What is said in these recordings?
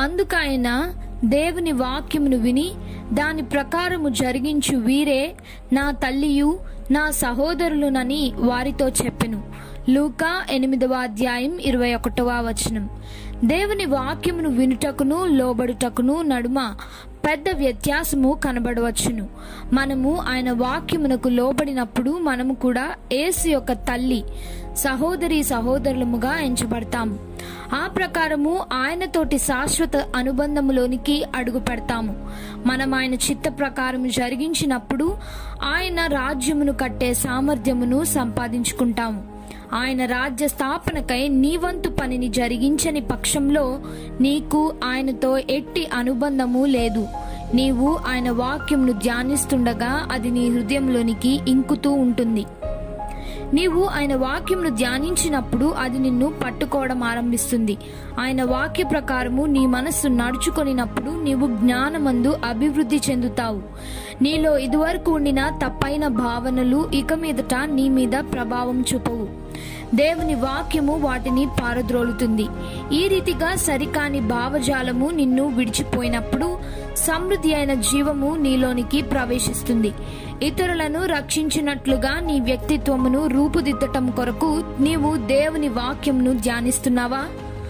అందుకైన దేవుని వాక్యమును విని దాని ప్రకారము జరిగించు వీరే నా తల్లియు నా సహోదరులునని వారితో చెప్పెను లూకా ఎనిమిదవ అధ్యాయం ఇరవై ఒకటవ వచనం దేవుని వాక్యమును వినుటకును లోబడుటకును నడుమ పెద్ద వ్యత్యాసము కనబడవచ్చును మనము ఆయన వాక్యమునకు లోబడినప్పుడు మనము కూడా యేసు యొక్క తల్లి సహోదరి సహోదరులముగా ఎంచబడతాము ఆ ప్రకారము ఆయనతోటి శాశ్వత అనుబంధములోనికి అడుగు పెడతాము మనం ఆయన చిత్త ప్రకారం జరిగించినప్పుడు ఆయన రాజ్యమును కట్టే సామర్థ్యమును సంపాదించుకుంటాము ఆయన రాజ్య స్థాపనకై నీవంతు పనిని జరిగించని పక్షంలో నీకు ఆయనతో ఎట్టి అనుబంధము లేదు నీవు ఆయన వాక్యమును ధ్యానిస్తుండగా అది నీ హృదయంలోనికి ఇంకుతూ ఉంటుంది నీవు ఆయన వాక్యమును ధ్యానించినప్పుడు అది నిన్ను పట్టుకోవడం ఆరంభిస్తుంది ఆయన వాక్య ప్రకారము నీ మనస్సు నడుచుకొనినప్పుడు నీవు జ్ఞానమందు అభివృద్ధి చెందుతావు నీలో ఇదివరకు ఉండిన తప్పైన భావనలు ఇక మీదట నీ మీద ప్రభావం చూపవు దేవుని వాక్యము వాటిని పారద్రోలుతుంది ఈ రీతిగా సరికాని భావజాలము నిన్ను విడిచిపోయినప్పుడు సమృద్ధి అయిన జీవము నీలోనికి ప్రవేశిస్తుంది ఇతరులను రక్షించినట్లుగా నీ వ్యక్తిత్వమును రూపుదిద్దటం కొరకు నీవు దేవుని వాక్యమును ధ్యానిస్తున్నావా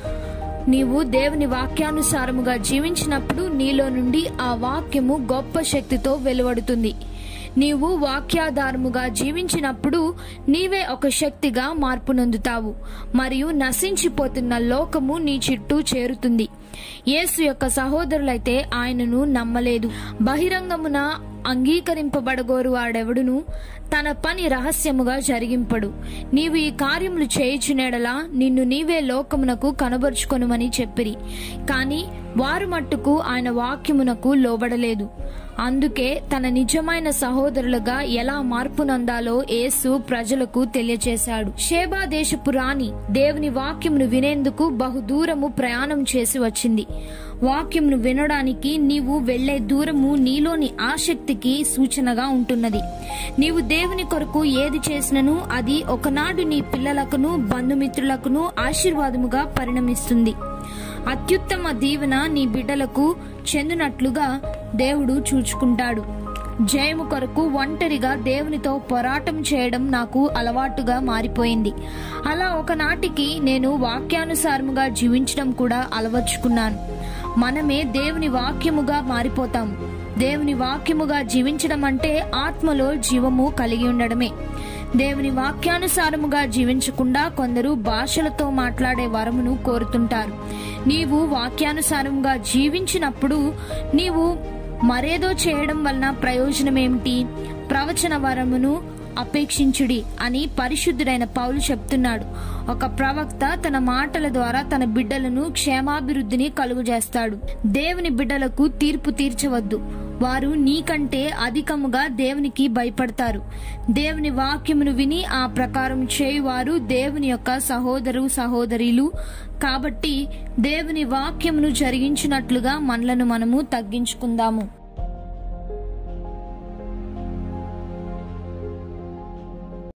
నీవు దేవుని వాక్యానుసారముగా జీవించినప్పుడు నీలో నుండి ఆ వాక్యము గొప్ప శక్తితో వెలువడుతుంది నీవు వాక్యాధారముగా జీవించినప్పుడు నీవే ఒక శక్తిగా మార్పు నొందుతావు మరియు నశించిపోతున్న లోకము నీ చుట్టూ చేరుతుంది యేసు యొక్క సహోదరులైతే ఆయనను నమ్మలేదు బహిరంగమున అంగీకరింపబడగోరు వాడెవడును తన పని రహస్యముగా జరిగింపడు నీవు ఈ కార్యములు చేయుచునేడలా నిన్ను నీవే లోకమునకు కనబరుచుకొనుమని చెప్పిరి కాని వారు మట్టుకు ఆయన వాక్యమునకు లోబడలేదు అందుకే తన నిజమైన సహోదరులుగా ఎలా మార్పు నందాలో యేసు ప్రజలకు తెలియచేశాడు షేబా దేశపు రాణి దేవుని వాక్యమును వినేందుకు బహుదూరము ప్రయాణం చేసి వచ్చింది వాక్యమును వినడానికి నీవు వెళ్లే దూరము నీలోని ఆసక్తికి సూచనగా ఉంటున్నది నీవు దేవుని కొరకు ఏది చేసినను అది ఒకనాడు నీ పిల్లలకును బంధుమిత్రులకును ఆశీర్వాదముగా పరిణమిస్తుంది అత్యుత్తమ దీవెన నీ బిడ్డలకు చెందినట్లుగా దేవుడు చూచుకుంటాడు జయము కొరకు ఒంటరిగా దేవునితో పోరాటం చేయడం నాకు అలవాటుగా మారిపోయింది అలా ఒకనాటికి నేను వాక్యానుసారముగా జీవించడం కూడా అలవర్చుకున్నాను మనమే దేవుని వాక్యముగా మారిపోతాం దేవుని వాక్యముగా జీవించడం అంటే ఆత్మలో జీవము కలిగి ఉండడమే దేవుని వాక్యానుసారముగా జీవించకుండా కొందరు భాషలతో మాట్లాడే వరమును కోరుతుంటారు నీవు వాక్యానుసారముగా జీవించినప్పుడు నీవు మరేదో చేయడం వలన ప్రయోజనం ఏమిటి ప్రవచన వరమును అపేక్షించుడి అని పరిశుద్ధుడైన పౌలు చెప్తున్నాడు ఒక ప్రవక్త తన మాటల ద్వారా తన బిడ్డలను క్షేమాభివృద్ధిని కలుగజేస్తాడు దేవుని బిడ్డలకు తీర్పు తీర్చవద్దు వారు నీకంటే అధికముగా దేవునికి భయపడతారు దేవుని వాక్యమును విని ఆ ప్రకారం చేయువారు దేవుని యొక్క సహోదరు సహోదరీలు కాబట్టి దేవుని వాక్యమును జరిగించినట్లుగా మనలను మనము తగ్గించుకుందాము